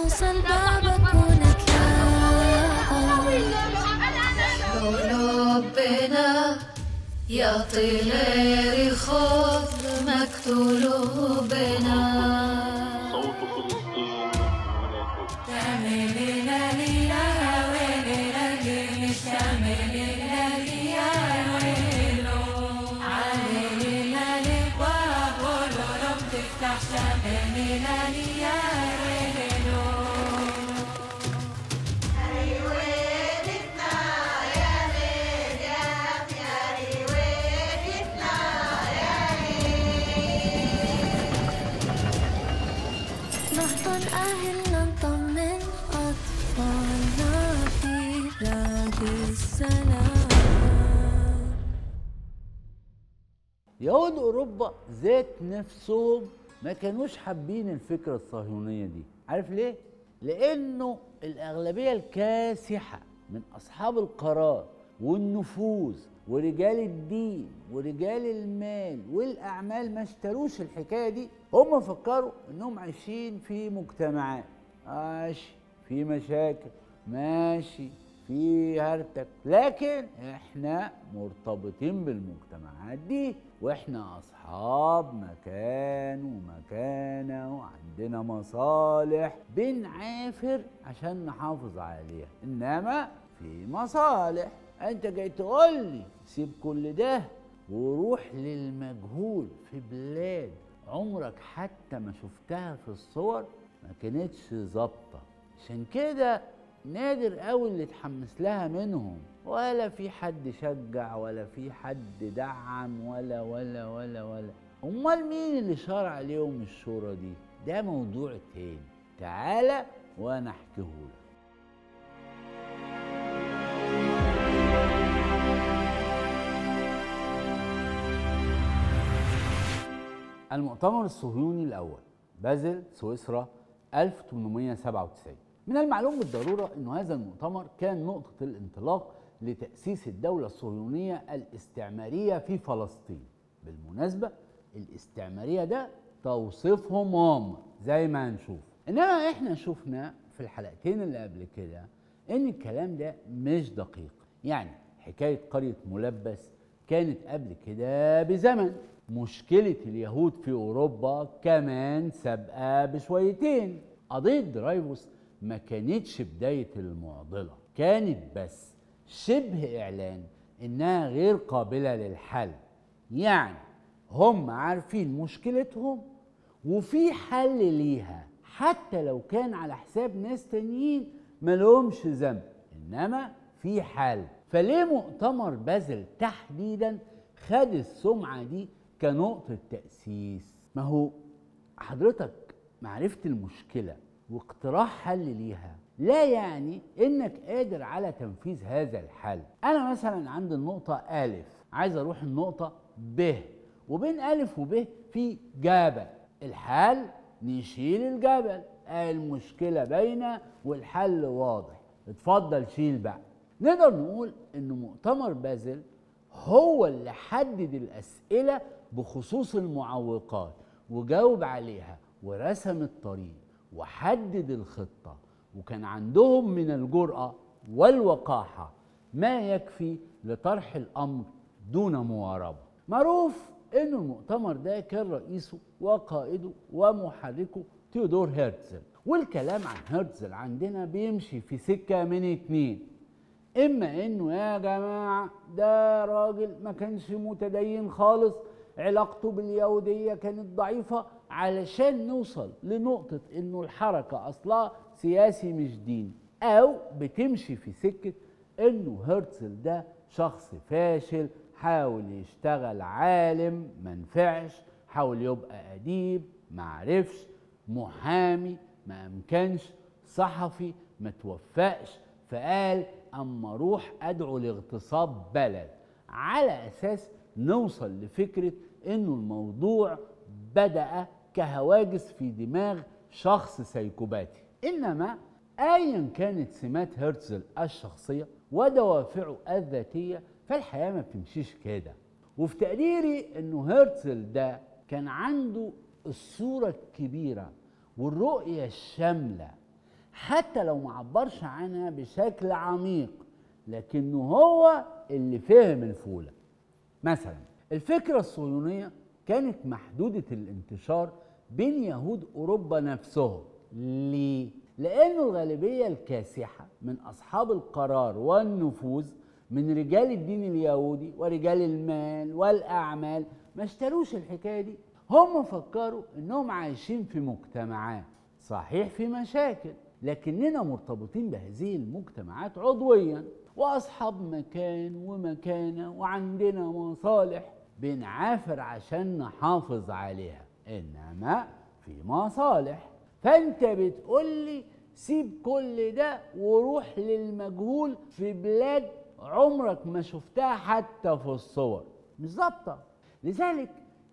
اوصل بابك ونتلاقى ربنا يا طير خذ مكتوبنا صوت فلسطين من القدس نحضن أهلنا نطمن أطفالنا في بلاد السلام يهود اوروبا ذات نفسهم ما كانوش حابين الفكره الصهيونيه دي عارف ليه لانه الاغلبيه الكاسحه من اصحاب القرار والنفوذ ورجال الدين ورجال المال والاعمال ما اشتروش الحكايه دي هم فكروا انهم عايشين في مجتمعات ماشي في مشاكل ماشي في هرتك لكن احنا مرتبطين بالمجتمعات دي واحنا اصحاب مكان ومكانه وعندنا مصالح بنعافر عشان نحافظ عليها انما في مصالح انت جاي تقول لي سيب كل ده وروح للمجهول في بلاد عمرك حتى ما شفتها في الصور ما كانتش ظابطه عشان كده نادر قوي اللي اتحمس لها منهم ولا في حد شجع ولا في حد دعم ولا ولا ولا ولا امال مين اللي شرع عليهم الشورى دي ده موضوع تاني تعالى وانا احكيهولك المؤتمر الصهيوني الأول بازل سويسرا 1897 من المعلوم بالضرورة أن هذا المؤتمر كان نقطة الانطلاق لتأسيس الدولة الصهيونية الاستعمارية في فلسطين بالمناسبة الاستعمارية ده توصيفهم هم زي ما هنشوف إنما إحنا شفنا في الحلقتين اللي قبل كده إن الكلام ده مش دقيق يعني حكاية قرية ملبس كانت قبل كده بزمن مشكلة اليهود في أوروبا كمان سابقة بشويتين قضية درايفوس ما كانتش بداية المعضلة كانت بس شبه إعلان إنها غير قابلة للحل يعني هم عارفين مشكلتهم وفي حل ليها حتى لو كان على حساب ناس تانيين ملهمش ذنب انما في حل فليه مؤتمر بازل تحديدا خد السمعه دي كنقطه تاسيس ما هو حضرتك معرفه المشكله واقتراح حل ليها لا يعني انك قادر على تنفيذ هذا الحل انا مثلا عند النقطه الف عايز اروح النقطه ب وبين الف وب في جبل الحل نشيل الجبل المشكله باينه والحل واضح اتفضل شيل بقى نقدر نقول ان مؤتمر بازل هو اللي حدد الاسئله بخصوص المعوقات وجاوب عليها ورسم الطريق وحدد الخطه وكان عندهم من الجراه والوقاحه ما يكفي لطرح الامر دون مواربه معروف ان المؤتمر ده كان رئيسه وقائده ومحركه تيودور هرتزل والكلام عن هرتزل عندنا بيمشي في سكه من اتنين اما انه يا جماعه ده راجل ما كانش متدين خالص علاقته باليهوديه كانت ضعيفه علشان نوصل لنقطه انه الحركه اصلها سياسي مش ديني او بتمشي في سكه انه هرتزل ده شخص فاشل حاول يشتغل عالم منفعش حاول يبقى اديب معرفش محامي ما امكنش صحفي ما توفقش فقال اما اروح ادعو لاغتصاب بلد على اساس نوصل لفكره انه الموضوع بدا كهواجس في دماغ شخص سيكوباتي انما ايا كانت سمات هرتزل الشخصيه ودوافعه الذاتيه فالحياه ما بتمشيش كده وفي تقديري انه هرتزل ده كان عنده الصوره الكبيره والرؤيه الشامله حتى لو ما عبرش عنها بشكل عميق لكنه هو اللي فهم الفولة مثلا الفكرة الصهيونية كانت محدودة الانتشار بين يهود أوروبا نفسهم ليه؟ لأنه الغالبية الكاسحة من أصحاب القرار والنفوذ من رجال الدين اليهودي ورجال المال والأعمال ما اشتروش الحكاية دي هم فكروا انهم عايشين في مجتمعات صحيح في مشاكل لكننا مرتبطين بهذه المجتمعات عضويا واصحاب مكان ومكانه وعندنا مصالح بنعافر عشان نحافظ عليها انما في مصالح فانت بتقول لي سيب كل ده وروح للمجهول في بلاد عمرك ما شفتها حتى في الصور مش ظابطه لذلك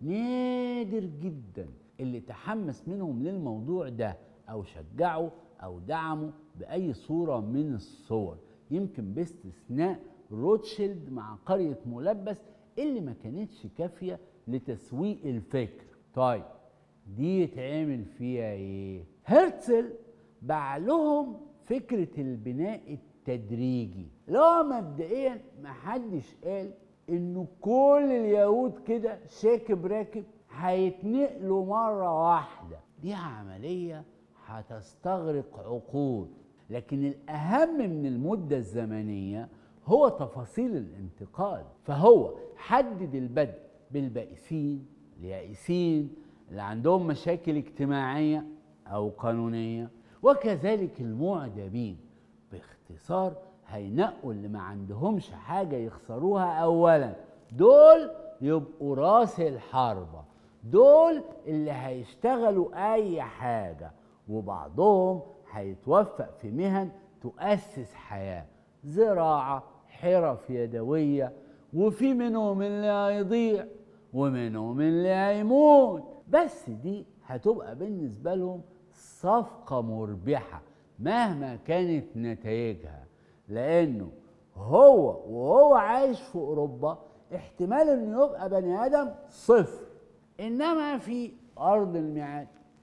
نادر جدا اللي تحمس منهم للموضوع ده او شجعه او دعمه باي صوره من الصور يمكن باستثناء روتشيلد مع قريه ملبس اللي ما كانتش كافيه لتسويق الفكر طيب دي يتعمل فيها ايه هرتزل باع لهم فكره البناء التدريجي اللي هو مبدئيا محدش قال انه كل اليهود كده شاكب راكب هيتنقلوا مره واحده دي عمليه هتستغرق عقود لكن الاهم من المده الزمنيه هو تفاصيل الانتقال فهو حدد البدء بالبائسين اليائسين اللي عندهم مشاكل اجتماعيه او قانونيه وكذلك المعجبين باختصار هينقوا اللي ما عندهمش حاجه يخسروها اولا دول يبقوا راس الحربه دول اللي هيشتغلوا اي حاجه وبعضهم هيتوفق في مهن تؤسس حياه زراعه حرف يدويه وفي منهم اللي هيضيع ومنهم اللي هيموت بس دي هتبقى بالنسبه لهم صفقه مربحه مهما كانت نتائجها لانه هو وهو عايش في اوروبا احتمال انه يبقى بني ادم صفر انما في ارض الميعاد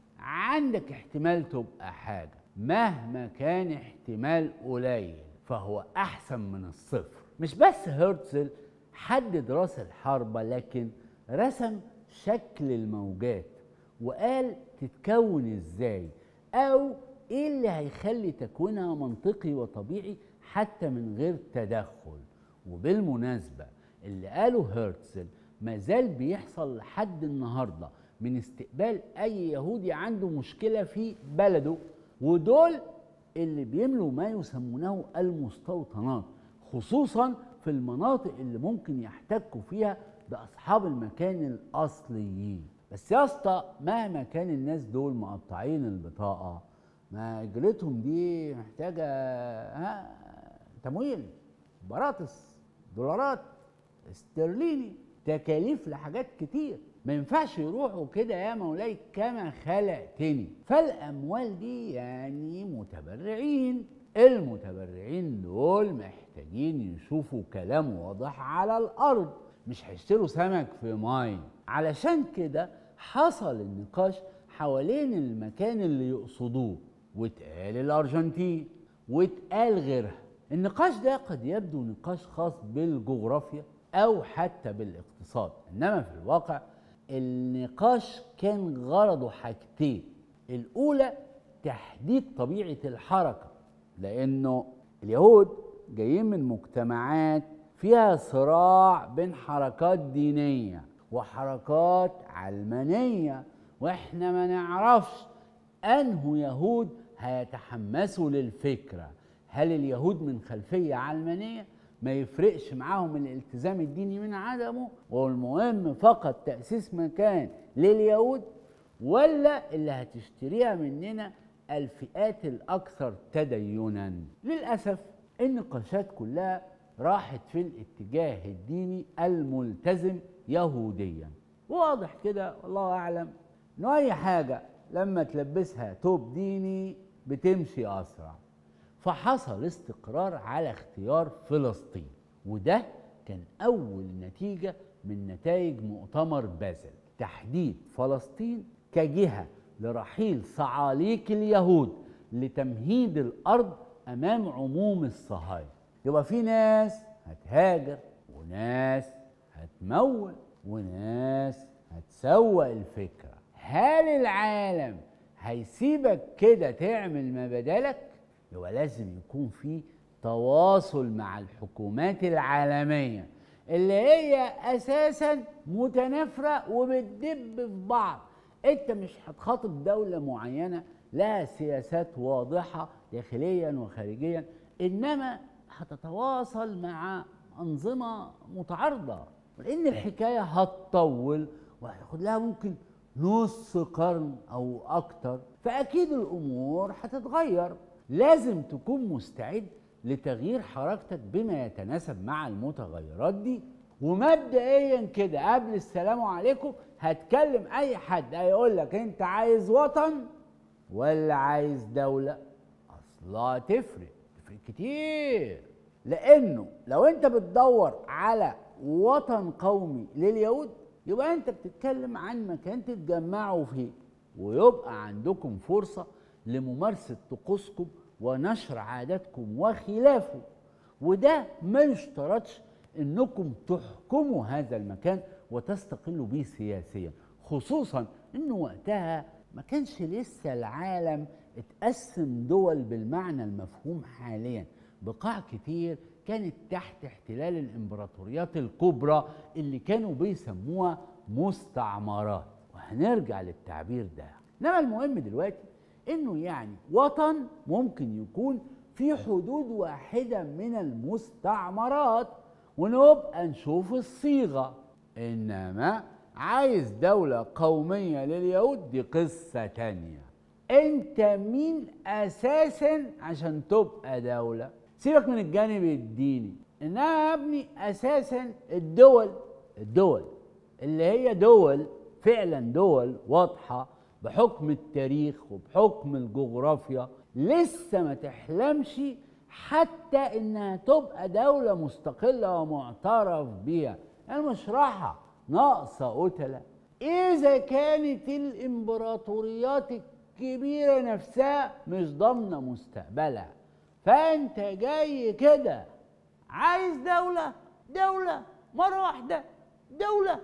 عندك احتمال تبقى حاجه مهما كان احتمال قليل فهو احسن من الصفر مش بس هرتزل حدد راس الحربة لكن رسم شكل الموجات وقال تتكون ازاي او ايه اللي هيخلي تكوينها منطقي وطبيعي حتى من غير تدخل وبالمناسبة اللي قاله هرتزل ما زال بيحصل لحد النهاردة من استقبال أي يهودي عنده مشكلة في بلده ودول اللي بيملوا ما يسمونه المستوطنات خصوصا في المناطق اللي ممكن يحتكوا فيها بأصحاب المكان الأصليين بس يا اسطى مهما كان الناس دول مقطعين البطاقة ما اجرتهم دي محتاجة ها تمويل براطس دولارات استرليني تكاليف لحاجات كتير ما ينفعش يروحوا كده يا مولاي كما خلقتني فالاموال دي يعني متبرعين المتبرعين دول محتاجين يشوفوا كلام واضح على الارض مش هيشتروا سمك في ماي علشان كده حصل النقاش حوالين المكان اللي يقصدوه واتقال الارجنتين واتقال غيرها النقاش ده قد يبدو نقاش خاص بالجغرافيا او حتى بالاقتصاد انما في الواقع النقاش كان غرضه حاجتين الاولى تحديد طبيعه الحركه لانه اليهود جايين من مجتمعات فيها صراع بين حركات دينيه وحركات علمانيه واحنا ما نعرفش انه يهود هيتحمسوا للفكره هل اليهود من خلفيه علمانيه ما يفرقش معاهم الالتزام الديني من عدمه والمهم فقط تاسيس مكان لليهود ولا اللي هتشتريها مننا الفئات الاكثر تدينا للاسف النقاشات كلها راحت في الاتجاه الديني الملتزم يهوديا واضح كده والله اعلم انه اي حاجه لما تلبسها توب ديني بتمشي اسرع فحصل استقرار على اختيار فلسطين وده كان اول نتيجه من نتائج مؤتمر بازل تحديد فلسطين كجهه لرحيل صعاليك اليهود لتمهيد الارض امام عموم الصهاينه يبقى في ناس هتهاجر وناس هتمول وناس هتسوق الفكره هل العالم هيسيبك كده تعمل ما بدالك يبقى لازم يكون في تواصل مع الحكومات العالميه اللي هي اساسا متنافره وبتدب في بعض انت مش هتخاطب دوله معينه لها سياسات واضحه داخليا وخارجيا انما هتتواصل مع انظمه متعارضه لان الحكايه هتطول وهياخد لها ممكن نص قرن او اكتر فاكيد الامور هتتغير لازم تكون مستعد لتغيير حركتك بما يتناسب مع المتغيرات دي ومبدئيا كده قبل السلام عليكم هتكلم اي حد هيقول لك انت عايز وطن ولا عايز دولة اصلها تفرق تفرق كتير لانه لو انت بتدور على وطن قومي لليهود يبقى انت بتتكلم عن مكان تتجمعوا فيه ويبقى عندكم فرصة لممارسة طقوسكم ونشر عاداتكم وخلافه وده ما يشترطش انكم تحكموا هذا المكان وتستقلوا به سياسيا خصوصا انه وقتها ما كانش لسه العالم اتقسم دول بالمعنى المفهوم حاليا بقاع كتير كانت تحت احتلال الامبراطوريات الكبرى اللي كانوا بيسموها مستعمرات وهنرجع للتعبير ده انما المهم دلوقتي انه يعني وطن ممكن يكون في حدود واحدة من المستعمرات ونبقى نشوف الصيغة إنما عايز دولة قومية لليهود دي قصة تانية انت مين اساسا عشان تبقى دولة سيبك من الجانب الديني انما يا ابني اساسا الدول الدول اللي هي دول فعلا دول واضحة بحكم التاريخ وبحكم الجغرافيا لسه ما تحلمش حتى انها تبقى دولة مستقلة ومعترف بيها انا مش راحة ناقصة قتلة اذا كانت الامبراطوريات الكبيرة نفسها مش ضامنة مستقبلها فانت جاي كده عايز دولة دولة مرة واحدة دولة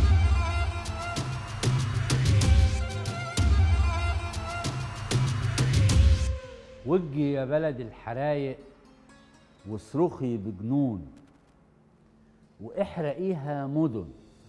وجي يا بلد الحرايق واصرخي بجنون واحرقيها مدن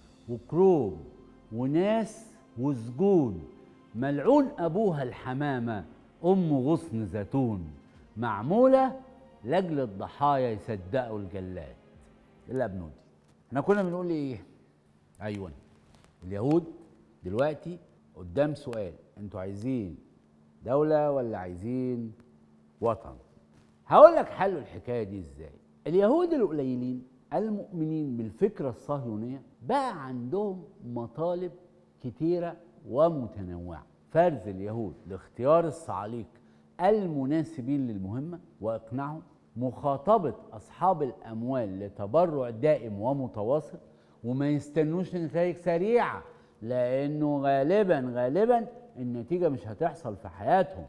وكروب وناس وسجون ملعون ابوها الحمامه ام غصن زيتون معموله لاجل الضحايا يصدقوا الجلاد الابنودي احنا كنا بنقول ايه ايوه اليهود دلوقتي قدام سؤال انتوا عايزين دولة ولا عايزين وطن هقول لك حل الحكاية دي ازاي اليهود القليلين المؤمنين بالفكرة الصهيونية بقى عندهم مطالب كتيرة ومتنوعة فرز اليهود لاختيار الصعاليق المناسبين للمهمة وإقناعهم مخاطبة أصحاب الأموال لتبرع دائم ومتواصل وما يستنوش نتائج سريعة لأنه غالبا غالبا النتيجة مش هتحصل في حياتهم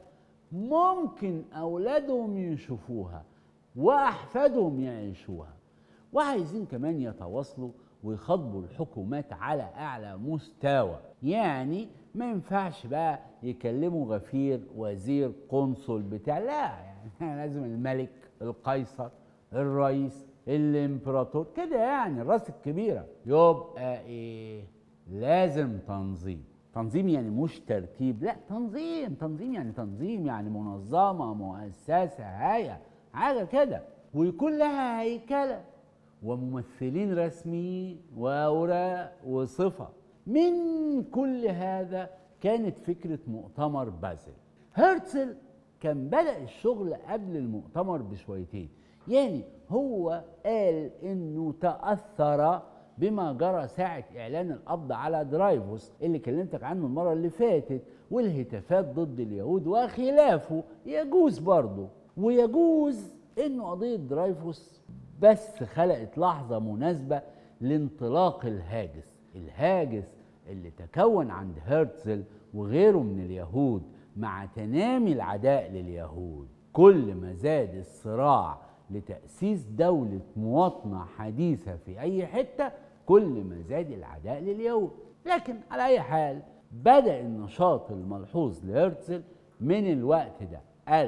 ممكن أولادهم يشوفوها وأحفادهم يعيشوها وعايزين كمان يتواصلوا ويخاطبوا الحكومات على أعلى مستوى يعني ما ينفعش بقى يكلموا غفير وزير قنصل بتاع لا يعني لازم الملك القيصر الرئيس الامبراطور كده يعني الراس الكبيرة يبقى ايه لازم تنظيم تنظيم يعني مش ترتيب لا تنظيم تنظيم يعني تنظيم يعني منظمة مؤسسة هيئة حاجة كده ويكون لها هيكلة وممثلين رسميين وأوراق وصفة من كل هذا كانت فكرة مؤتمر بازل هرتزل كان بدأ الشغل قبل المؤتمر بشويتين يعني هو قال انه تأثر بما جرى ساعة إعلان القبض على درايفوس اللي كلمتك عنه المرة اللي فاتت والهتافات ضد اليهود وخلافه يجوز برضه ويجوز إنه قضية درايفوس بس خلقت لحظة مناسبة لانطلاق الهاجس الهاجس اللي تكون عند هرتزل وغيره من اليهود مع تنامي العداء لليهود كل ما زاد الصراع لتأسيس دولة مواطنة حديثة في أي حتة كل ما زاد العداء لليهود لكن على أي حال بدأ النشاط الملحوظ لهرتزل من الوقت ده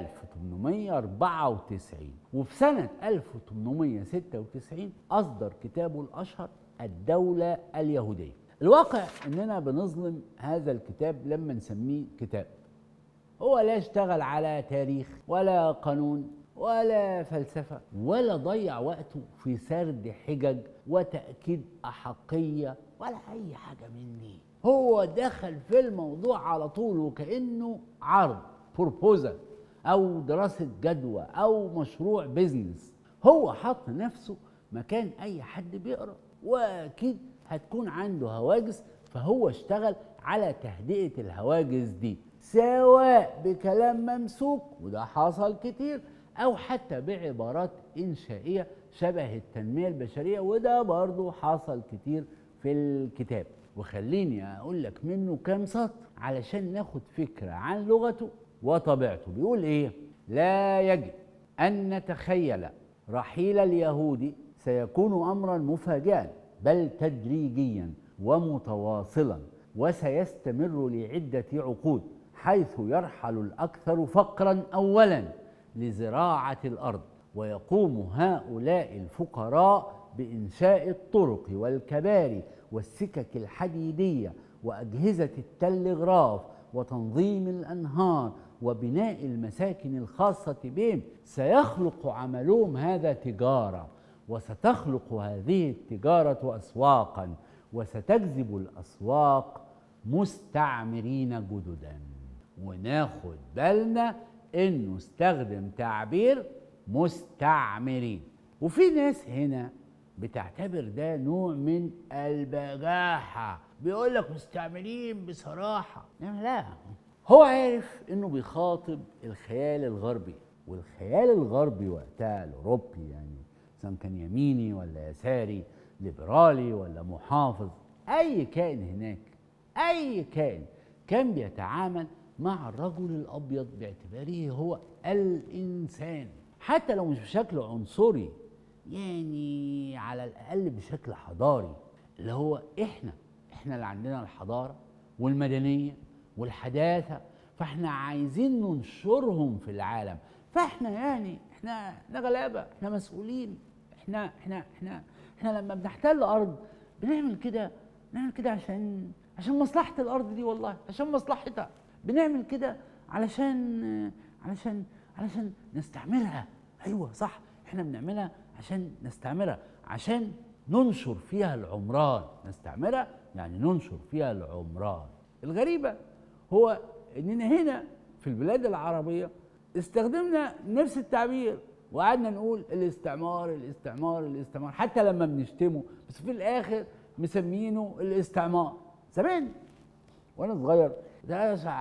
1894 وفي سنة 1896 أصدر كتابه الأشهر الدولة اليهودية الواقع إننا بنظلم هذا الكتاب لما نسميه كتاب هو لا اشتغل على تاريخ ولا قانون ولا فلسفة ولا ضيع وقته في سرد حجج وتأكيد أحقية ولا أي حاجة من دي هو دخل في الموضوع على طول وكأنه عرض بروبوزل أو دراسة جدوى أو مشروع بيزنس هو حط نفسه مكان أي حد بيقرأ وأكيد هتكون عنده هواجس فهو اشتغل على تهدئة الهواجس دي سواء بكلام ممسوك وده حصل كتير أو حتى بعبارات إنشائية شبه التنمية البشرية وده برضو حصل كتير في الكتاب وخليني أقول لك منه كام سطر علشان ناخد فكرة عن لغته وطبيعته بيقول إيه لا يجب أن نتخيل رحيل اليهود سيكون أمرا مفاجئا بل تدريجيا ومتواصلا وسيستمر لعدة عقود حيث يرحل الأكثر فقرا أولا لزراعة الأرض ويقوم هؤلاء الفقراء بإنشاء الطرق والكباري والسكك الحديدية وأجهزة التلغراف وتنظيم الأنهار وبناء المساكن الخاصة بهم سيخلق عملهم هذا تجارة وستخلق هذه التجارة أسواقا وستجذب الأسواق مستعمرين جددا وناخد بالنا انه استخدم تعبير مستعمرين وفي ناس هنا بتعتبر ده نوع من البجاحة بيقول لك مستعمرين بصراحة لا لا هو عارف انه بيخاطب الخيال الغربي والخيال الغربي وقتها الاوروبي يعني سواء كان يميني ولا يساري ليبرالي ولا محافظ اي كائن هناك اي كائن كان بيتعامل مع الرجل الابيض باعتباره هو الانسان حتى لو مش بشكل عنصري يعني على الاقل بشكل حضاري اللي هو احنا احنا اللي عندنا الحضاره والمدنيه والحداثه فاحنا عايزين ننشرهم في العالم فاحنا يعني احنا احنا غلابه احنا مسؤولين احنا احنا احنا احنا لما بنحتل ارض بنعمل كده بنعمل كده عشان عشان مصلحه الارض دي والله عشان مصلحتها بنعمل كده علشان علشان علشان نستعملها ايوه صح احنا بنعملها عشان نستعملها عشان ننشر فيها العمران نستعملها يعني ننشر فيها العمران الغريبه هو اننا هنا في البلاد العربيه استخدمنا نفس التعبير وقعدنا نقول الاستعمار الاستعمار الاستعمار حتى لما بنشتمه بس في الاخر مسمينه الاستعمار زمان وانا صغير ده اسمع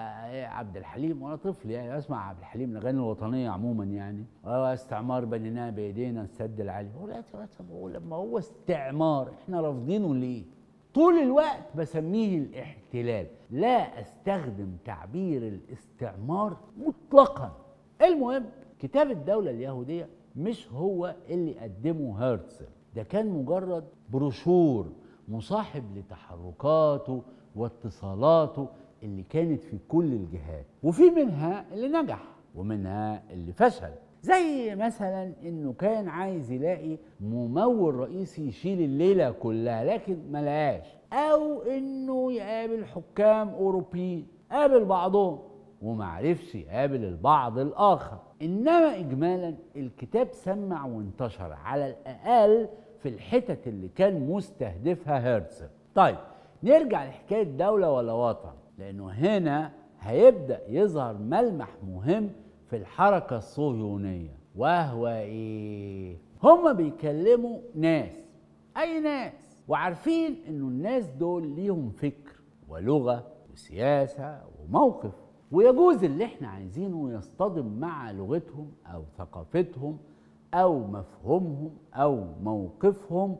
عبد الحليم وانا طفل يعني اسمع عبد الحليم الاغاني الوطنيه عموما يعني اه استعمار بنيناه بايدينا السد العالي هو لا طب هو لما هو استعمار احنا رافضينه ليه؟ طول الوقت بسميه الاحتلال لا استخدم تعبير الاستعمار مطلقا المهم كتاب الدولة اليهودية مش هو اللي قدمه هرتزل ده كان مجرد بروشور مصاحب لتحركاته واتصالاته اللي كانت في كل الجهات وفي منها اللي نجح ومنها اللي فشل زي مثلا انه كان عايز يلاقي ممول رئيسي يشيل الليله كلها لكن ما لقاش او انه يقابل حكام اوروبيين قابل بعضهم ومعرفش يقابل البعض الاخر انما اجمالا الكتاب سمع وانتشر على الاقل في الحتت اللي كان مستهدفها هرتزل طيب نرجع لحكايه دوله ولا وطن لانه هنا هيبدا يظهر ملمح مهم في الحركه الصهيونيه وهو ايه هما بيكلموا ناس اي ناس وعارفين انه الناس دول ليهم فكر ولغه وسياسه وموقف ويجوز اللي احنا عايزينه يصطدم مع لغتهم او ثقافتهم او مفهومهم او موقفهم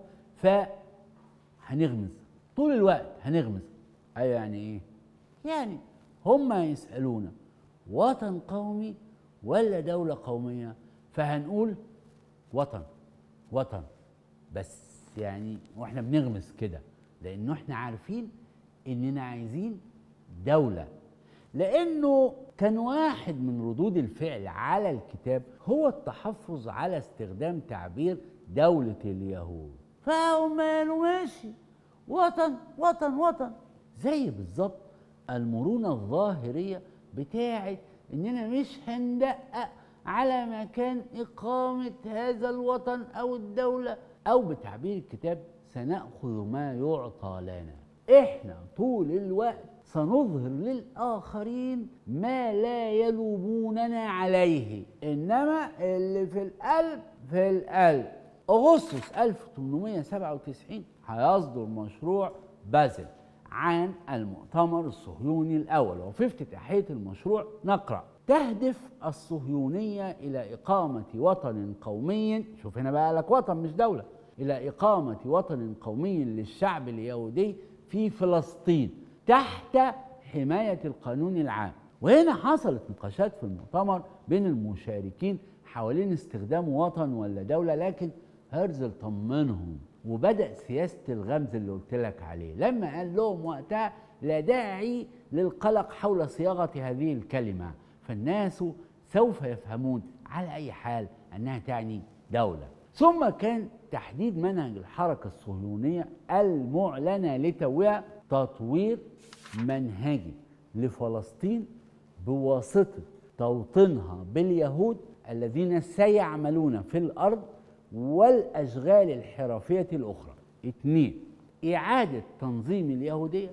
فهنغمز طول الوقت هنغمز ايوه يعني ايه يعني هم يسالونا وطن قومي ولا دولة قومية فهنقول وطن وطن بس يعني واحنا بنغمس كده لانه احنا عارفين اننا عايزين دولة لانه كان واحد من ردود الفعل على الكتاب هو التحفظ على استخدام تعبير دولة اليهود فهو ماله ماشي وطن وطن وطن زي بالظبط المرونة الظاهرية بتاعت اننا مش هندقق على مكان إقامة هذا الوطن أو الدولة أو بتعبير الكتاب سنأخذ ما يعطى لنا إحنا طول الوقت سنظهر للآخرين ما لا يلوموننا عليه إنما اللي في القلب في القلب أغسطس 1897 هيصدر مشروع بازل عن المؤتمر الصهيوني الأول وفي افتتاحية المشروع نقرأ تهدف الصهيونية إلى إقامة وطن قومي شوف هنا بقى لك وطن مش دولة إلى إقامة وطن قومي للشعب اليهودي في فلسطين تحت حماية القانون العام وهنا حصلت نقاشات في المؤتمر بين المشاركين حوالين استخدام وطن ولا دولة لكن هرزل طمنهم وبدأ سياسة الغمز اللي قلت لك عليه لما قال لهم وقتها لا داعي للقلق حول صياغة هذه الكلمة فالناس سوف يفهمون على أي حال أنها تعني دولة ثم كان تحديد منهج الحركة الصهيونية المعلنة لتوها تطوير منهجي لفلسطين بواسطة توطينها باليهود الذين سيعملون في الأرض والأشغال الحرفية الأخرى اثنين إعادة تنظيم اليهودية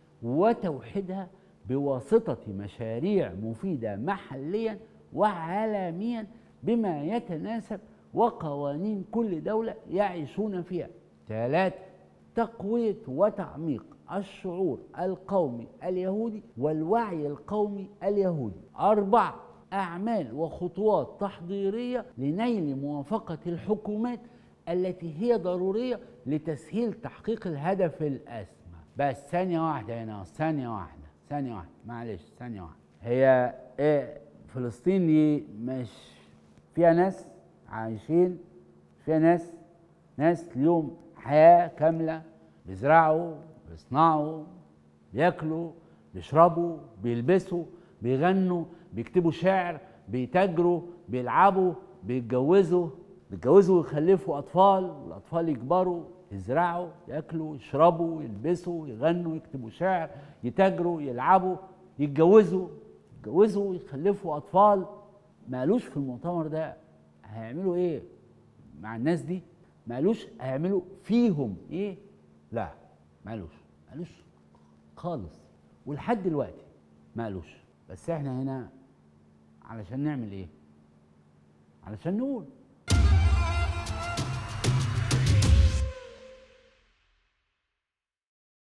وتوحيدها بواسطة مشاريع مفيدة محليا وعالميا بما يتناسب وقوانين كل دولة يعيشون فيها ثلاثة تقوية وتعميق الشعور القومي اليهودي والوعي القومي اليهودي أربعة أعمال وخطوات تحضيرية لنيل موافقة الحكومات التي هي ضرورية لتسهيل تحقيق الهدف الأسمى بس ثانية واحدة هنا ثانية واحدة ثانية واحدة معلش ثانية واحدة هي إيه فلسطين دي مش فيها ناس عايشين فيها ناس ناس اليوم حياة كاملة بيزرعوا بيصنعوا بياكلوا بيشربوا بيلبسوا بيغنوا بيكتبوا شعر بيتاجروا بيلعبوا بيتجوزوا بيتجوزوا ويخلفوا أطفال الأطفال يكبروا يزرعوا ياكلوا يشربوا يلبسوا يغنوا يكتبوا شعر يتاجروا يلعبوا يتجوزوا يتجوزوا يخلفوا أطفال ما قالوش في المؤتمر ده هيعملوا ايه مع الناس دي ما قالوش هيعملوا فيهم ايه لا ما قالوش ما قالوش خالص ولحد دلوقتي ما قالوش بس احنا هنا علشان نعمل ايه علشان نقول